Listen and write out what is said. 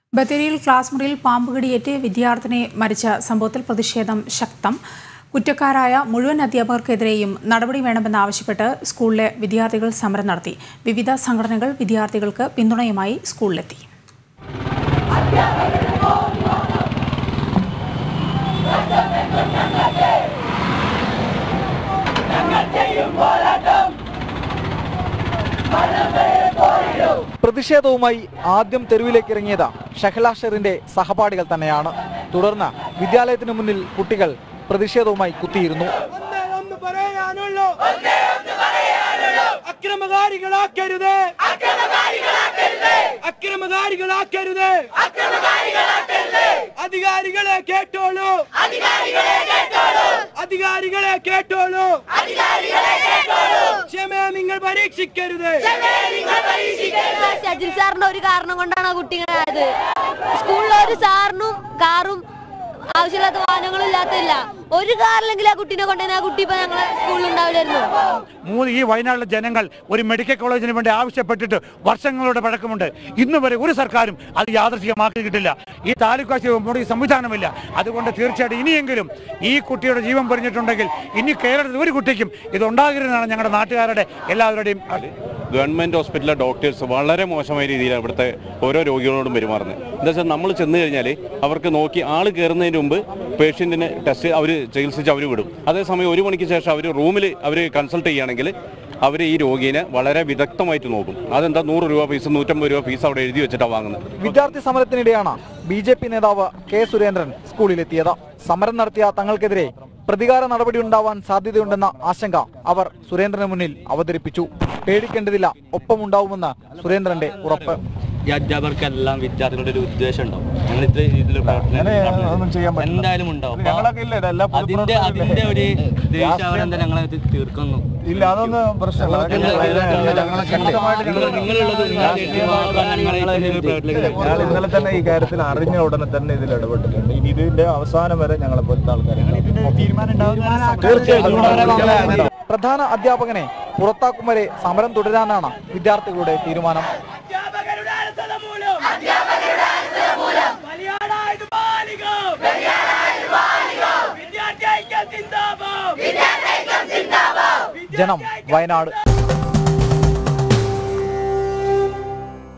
ബത്തേരിയിൽ ക്ലാസ് മുറിയിൽ പാമ്പ് കടിയേറ്റ് വിദ്യാർത്ഥിനി മരിച്ച സംഭവത്തിൽ പ്രതിഷേധം ശക്തം കുറ്റക്കാരായ മുഴുവൻ അധ്യാപകർക്കെതിരെയും നടപടി വേണമെന്നാവശ്യപ്പെട്ട് സ്കൂളിലെ വിദ്യാർത്ഥികൾ സമരം നടത്തി വിവിധ സംഘടനകൾ വിദ്യാർത്ഥികൾക്ക് പിന്തുണയുമായി സ്കൂളിലെത്തി പ്രതിഷേധവുമായി ആദ്യം തെരുവിലേക്ക് ഇറങ്ങിയത് ഷഹല ഷെറിന്റെ സഹപാഠികൾ തന്നെയാണ് തുടർന്ന് വിദ്യാലയത്തിന് മുന്നിൽ കുട്ടികൾ പ്രതിഷേധവുമായി കുത്തിയിരുന്നു ഒന്നേ ഒന്ന് പറയാനുള്ളൂ അക്രമകാരികളാക്കരുത് അക്രമകാരികളാക്കരുത് അധികാരികളെ കേട്ടോളൂ അധികാരികളെ കേട്ടോളൂ ക്ഷമയെ നിങ്ങൾ പരീക്ഷിക്കരുത് സജിൽ സാറിന്റെ ഒരു കാരണം കൊണ്ടാണ് ആ കുട്ടി ഇങ്ങനെ ആയത് സ്കൂളിലെ ഒരു സാറിനും കാറും ആവശ്യമില്ലാത്ത വാഹനങ്ങളും ഇല്ലാത്തില്ല ഒരു കാറിലെങ്കിലും ആ കുട്ടീനെ കൊണ്ടുവന്ന് ആ കുട്ടി ഇപ്പൊ ഞങ്ങളെ സ്കൂളിൽ ഉണ്ടാവില്ലായിരുന്നു മൂന്ന് ഈ വയനാട്ടിലെ ജനങ്ങൾ ഒരു മെഡിക്കൽ കോളേജിന് വേണ്ടി ആവശ്യപ്പെട്ടിട്ട് വർഷങ്ങളുടെ പഴക്കമുണ്ട് ഇന്ന് വരെ ഒരു സർക്കാരും അത് യാദൃശികമാക്കിയിട്ടില്ല ഈ താലൂക്ക് ആശുപത്രി സംവിധാനമില്ല അതുകൊണ്ട് തീർച്ചയായിട്ടും ഇനിയെങ്കിലും ഈ കുട്ടിയുടെ ജീവൻ പൊരിഞ്ഞിട്ടുണ്ടെങ്കിൽ ഇനി കേരളത്തിൽ ഒരു കുട്ടിക്കും ഇത് ഉണ്ടാകരുതെന്നാണ് ഞങ്ങളുടെ നാട്ടുകാരുടെ എല്ലാവരുടെയും ഗവൺമെൻറ് ഹോസ്പിറ്റലിലെ ഡോക്ടേഴ്സ് വളരെ മോശമായ രീതിയിലാണ് ഇവിടുത്തെ ഓരോ രോഗികളോടും പെരുമാറുന്നത് എന്താ വെച്ചാൽ നമ്മൾ ചെന്ന് കഴിഞ്ഞാൽ അവർക്ക് നോക്കി ആൾ കയറുന്നതിന് മുമ്പ് പേഷ്യൻറ്റിന് ടെസ്റ്റ് അവർ ചികിത്സിച്ച് അവർ വിടും അതേസമയം ഒരു മണിക്ക് ശേഷം അവർ റൂമിൽ അവർ കൺസൾട്ട് ചെയ്യുകയാണെങ്കിൽ അവർ ഈ രോഗീനെ വളരെ വിദഗ്ധമായിട്ട് നോക്കും അതെന്താ നൂറ് രൂപ ഫീസ് നൂറ്റമ്പത് രൂപ ഫീസ് അവിടെ എഴുതി വെച്ചിട്ടാണ് വാങ്ങുന്നത് വിദ്യാർത്ഥി സമരത്തിനിടെയാണ് ബി ജെ പി നേതാവ് കെ സുരേന്ദ്രൻ സ്കൂളിലെത്തിയത് സമരം നടത്തിയ തങ്ങൾക്കെതിരെ പ്രതികാര നടപടി ഉണ്ടാവാൻ സാധ്യതയുണ്ടെന്ന ആശങ്ക അവർ സുരേന്ദ്രന് മുന്നിൽ അവതരിപ്പിച്ചു പേടിക്കേണ്ടതില്ല ഒപ്പമുണ്ടാവുമെന്ന് സുരേന്ദ്രന്റെ ഉറപ്പ് ഈ അധ്യാപകർക്കെല്ലാം വിദ്യാർത്ഥികളുടെ ഒരു ഉദ്ദേശം ഉണ്ടാവും ഞങ്ങൾ ഇത്ര രീതിയിൽ പ്രവർത്തനം എന്തായാലും ഉണ്ടാവും അപ്പൊ അതിന്റെ അതിന്റെ ഒരു ദേശാവരം എന്താ ഞങ്ങളെ ഇത് തീർക്കുന്നു ഇല്ല അതൊന്നും പ്രശ്നമില്ല നിങ്ങൾ- നിങ്ങളുള്ളത് നിങ്ങളുടെ ദേശീയവാദമാണ് ഞങ്ങളെ ഇത്തരം ഒരു പ്രവർത്തനത്തിലേക്ക് ഞങ്ങൾ ഇന്നലെ തന്നെ ഈ കാര്യത്തിൽ അറിഞ്ഞ ഉടനെ തന്നെ ഇതിൽ ഇടപെട്ടിട്ടുണ്ട് ഇനി ഇതിന്റെ അവസാനം വരെ ഞങ്ങളെ പോലത്തെ ആൾക്കാർ തീർച്ചയായിട്ടും പ്രധാന അധ്യാപകനെ പുറത്താക്കും വരെ സമരം തുടരാനാണ് വിദ്യാർത്ഥികളുടെ തീരുമാനം അധ്യാപകരുടെ അലസത മൂലം ബലിയാടായത് ബാലിക വിദ്യാർത്ഥി ഐക്യം സിന്ദാബാദ് ജനം വയനാട്